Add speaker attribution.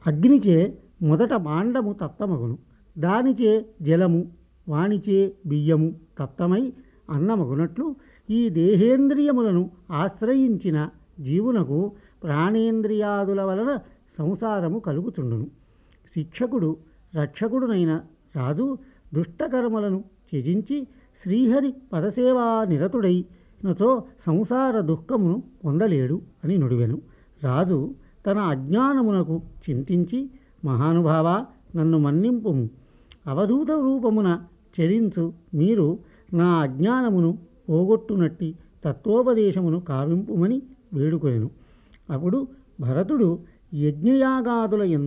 Speaker 1: అగ్నిచే మొదట మాండము తప్తమగును దానిచే జలము వానిచే బియ్యము తప్తమై అన్నమగునట్లు ఈ దేహేంద్రియములను ఆశ్రయించిన జీవునకు ప్రాణేంద్రియాదుల వలన సంసారము కలుగుతుండును శిక్షకుడు రక్షకుడునైన రాజు దుష్టకర్మలను త్యజించి శ్రీహరి పదసేవా నిరతుడై నతో సంసార దుఃఖమును పొందలేడు అని నుడివెను రాజు తన అజ్ఞానమునకు చింతించి మహానుభావ నన్ను మన్నింపుము అవధూత రూపమున చరించు మీరు నా అజ్ఞానమును పోగొట్టునట్టి తత్వోపదేశమును కావింపుమని వేడుకొనెను అప్పుడు భరతుడు యజ్ఞయాగాదుల